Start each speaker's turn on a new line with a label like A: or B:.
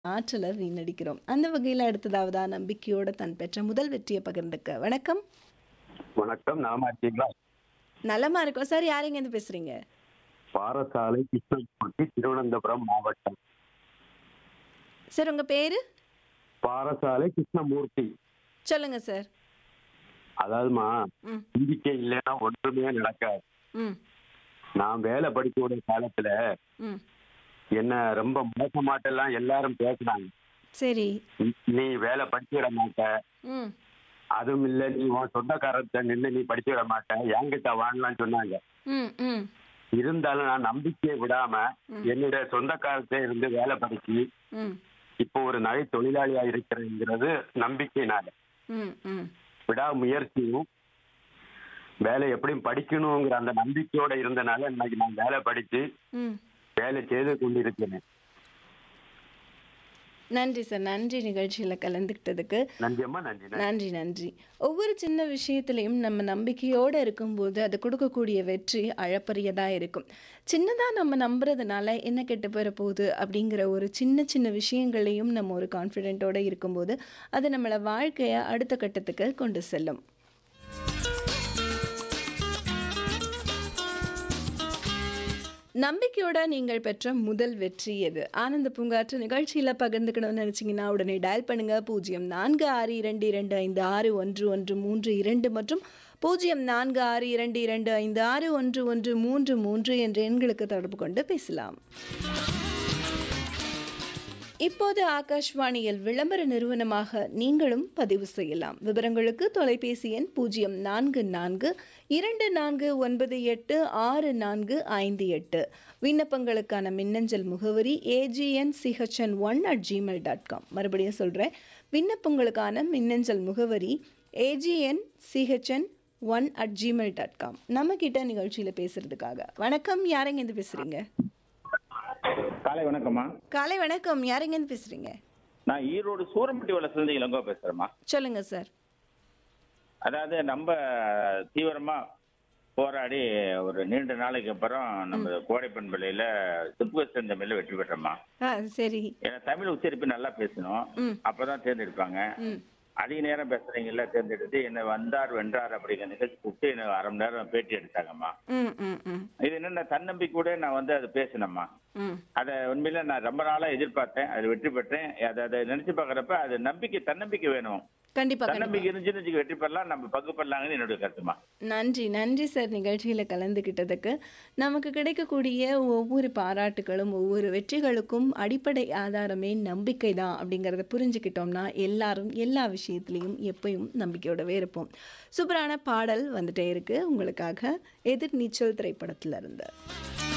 A: ஆற்றல வீணடிக்கிறோம். அந்த வகையில அடுத்ததாவதா நம்பிக்கையோட தான் பெற்ற முதல் வெற்றிய பகிர்ந்துக்க. வணக்கம்.
B: வணக்கம். நலமா இருக்கீங்களா?
A: நலமா இருக்கோம். சார் யார் எங்கேருந்து பேசுறீங்க?
B: பாரசாலை கிருஷ்ணமூர்த்தி திருவனந்தபுரம் மாவட்டம்.
A: சார் உங்க பேரு?
B: பாரசாலை கிருஷ்ணமூர்த்தி.
A: சொல்லுங்க சார்.
B: அதாவதுமா
A: ம்.
B: நம்பிக்கை இல்லைன்னா ஒன்றுமே நடக்காது.
A: ம்.
B: நான் வேலை படிக்கக்கூடிய காலத்துல
A: ம்.
B: என்ன ரொம்ப மோசமாட்டெல்லாம் எல்லாரும் பேசுனாங்க.
A: சரி.
B: நீ- நீ வேலை படிச்சுட மாட்ட.
A: ம்.
B: அதுவும் இல்ல நீ உன் சொந்தக்காரர்கிட்ட நின்று நீ படிச்சுட மாட்ட. என்கிட்ட வாங்கலாம்னு சொன்னாங்க.
A: ம். ம்.
B: இருந்தாலும் நான் நம்பிக்கையை விடாம
A: ம்.
B: என்னுடைய சொந்தக்காரர்கிட்ட இருந்து வேலை படிச்சு
A: ம்.
B: இப்போ ஒரு நகை தொழிலாளியா இருக்கிறேங்கிறது நம்பிக்கையினால.
A: ம். ம்.
B: விடாமுயற்சியும் வேலை எப்படியும் படிக்கணுங்கிற அந்த நம்பிக்கையோட இருந்தனால இன்னைக்கு நான் வேலை படிச்சு
A: ம்.
B: வேலை செய்து கொண்டிருக்கிறேன்
A: நன்றி சார். நன்றி நிகழ்ச்சியில கலந்துக்கிட்டதுக்கு.
B: நன்றி அம்மா நன்றி நன்றி.
A: நன்றி நன்றி. ஒவ்வொரு சின்ன விஷயத்திலயும் நம்ம நம்பிக்கையோட இருக்கும்போது அது கொடுக்கக்கூடிய வெற்றி அளப்பரியதா இருக்கும். சின்னதா நம்ம நம்புறதுனால என்ன கெட்டு போயிற போகுது அப்படிங்கிற ஒரு சின்ன சின்ன விஷயங்களையும் நம்ம ஒரு கான்ஃபிடென்ட்டோட இருக்கும்போது அது நம்மள வாழ்க்கைய அடுத்த கட்டத்துக்கு கொண்டு செல்லும். நம்பிக்கையோட நீங்கள் பெற்ற முதல் வெற்றி எது? ஆனந்த பூங்காற்று நிகழ்ச்சியில பகிர்ந்துக்கணும்னு நினைச்சீங்கன்னா உடனே டயல் பண்ணுங்க 0462256113 மற்றும் 0462256113 என்ற எண்களுக்கு தொடர்பு கொண்டு பேசலாம். இப்போது ஆகாஷ்வாணியில் விளம்பர நிறுவனமாக நீங்களும் பதிவு செய்யலாம். விவரங்களுக்கு தொலைபேசி எண் பூஜ்ஜியம் நான்கு நான்கு இரண்டு நான்கு ஒன்பது எட்டு ஆறு நான்கு ஐந்து எட்டு விண்ணப்பங்களுக்கான மின்னஞ்சல் முகவரி AGN CHN one at Gmail dot com மறுபடியும் சொல்கிறேன் விண்ணப்பங்களுக்கான மின்னஞ்சல் முகவரி AGN CHN one at Gmail dot com நம்ம கிட்ட நிகழ்ச்சியில் பேசுறதுக்காக வணக்கம் யாரெங்கேருந்து பேசுறீங்க
C: காலை வணக்கம்மா
A: காலை வணக்கம் யாரெங்கேருந்து பேசுறீங்க
C: நான் ஈரோடு சூரம்பட்டி வளர்ச்சிலேருந்து இளங்கோ பேசுறேம்மா
A: சொல்லுங்க சார்
C: அதாவது நம்ம தீவிரமா போராடி ஒரு நீண்ட நாளைக்கு அப்புறம் நம்ம கோடை பண்பலையில சிற்ப செந்தமிழ்ல வெற்றி பெற்றோம்மா
A: ஆ சரி
C: ஏன்னா தமிழ் உச்சரிப்பு நல்லா பேசணும்
A: ம்.
C: அப்பதான் தேர்ந்தெடுப்பாங்க
A: ம்
C: அதிக நேரம் பேசுறீங்கல்ல தேர்ந்தெடுத்து என்ன வந்தார் வென்றார் அப்படிங்கிற நிகழ்ச்சி கூப்பிட்டு எனக்கு அரை மணி நேரம் பேட்டி எடுத்தாங்கம்மா
A: ம் ம் ம்
C: இது என்ன தன்னம்பிக்கையோட நான் வந்து அதை பேசினேம்மா
A: ம்
C: அதை உண்மையில நான் ரொம்ப நாளா எதிர்பார்த்தேன் அது வெற்றி பெற்றேன் அதை அதை நினைச்சு பார்க்கறப்ப அது நம்பிக்கை தன்னம்பிக்கை வேணும்
A: கண்டிப்பா கண்டிப்பா
C: தன்னம்பிக்கை இருந்துச்சுன்னு வச்சுக்க வெற்றி பெறலாம் நம்ம பங்கு பெறலாங்கன்னு என்னுடைய கருத்துமா
A: நன்றி நன்றி சார் நிகழ்ச்சியில் கலந்துக்கிட்டதுக்கு நமக்கு கிடைக்கக்கூடிய ஒவ்வொரு பாராட்டுகளும் ஒவ்வொரு வெற்றிகளுக்கும் அடிப்படை ஆதாரமே நம்பிக்கை தான் அப்படிங்கிறத புரிஞ்சுக்கிட்டோம்னா எல்லாரும் எல்லா விஷயத்துலையும் எப்பயும் நம்பிக்கையோடவே இருப்போம் சூப்பரான பாடல் வந்துட்டே இருக்கு உங்களுக்காக எதிர்நீச்சல் திரைப்படத்துல இருந்து